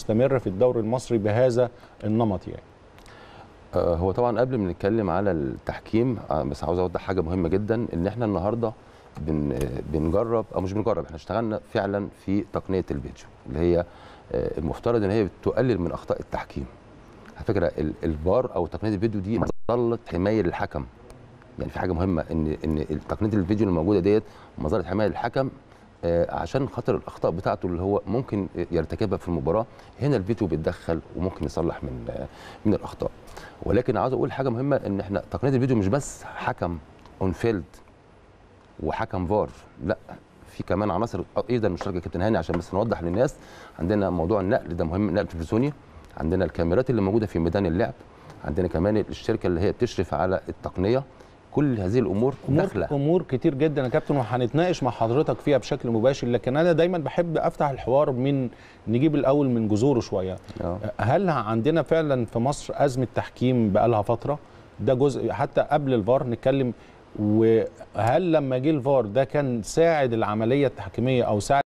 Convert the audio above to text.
تستمر في الدوري المصري بهذا النمط يعني آه، هو طبعا قبل ما نتكلم على التحكيم آه، بس عاوز اوضح حاجه مهمه جدا ان احنا النهارده بن آه، بنجرب او مش بنجرب احنا اشتغلنا فعلا في تقنيه الفيديو اللي هي آه، المفترض ان هي بتقلل من اخطاء التحكيم على فكره ال- الفار او تقنيه الفيديو دي مظله حمايه للحكم يعني في حاجه مهمه ان ان تقنيه الفيديو اللي موجوده ديت مظله حمايه للحكم آه، عشان خاطر الاخطاء بتاعته اللي هو ممكن يرتكبها في المباراه هنا الفيديو بيتدخل وممكن يصلح من آه، من الاخطاء ولكن عاوز اقول حاجه مهمه ان احنا تقنيه الفيديو مش بس حكم اون فيلد وحكم فار لا في كمان عناصر ايضا مشتركه يا كابتن هاني عشان بس نوضح للناس عندنا موضوع النقل ده مهم النقل التلفزيوني عندنا الكاميرات اللي موجوده في ميدان اللعب عندنا كمان الشركه اللي هي بتشرف على التقنيه كل هذه الامور امور داخله امور كتير جدا يا كابتن وهنتناقش مع حضرتك فيها بشكل مباشر لكن انا دايما بحب افتح الحوار من نجيب الاول من جذوره شويه آه. هل عندنا فعلا في مصر ازمه تحكيم بقالها فتره ده جزء حتى قبل الفار نتكلم وهل لما جه الفار ده كان ساعد العمليه التحكيميه او ساعد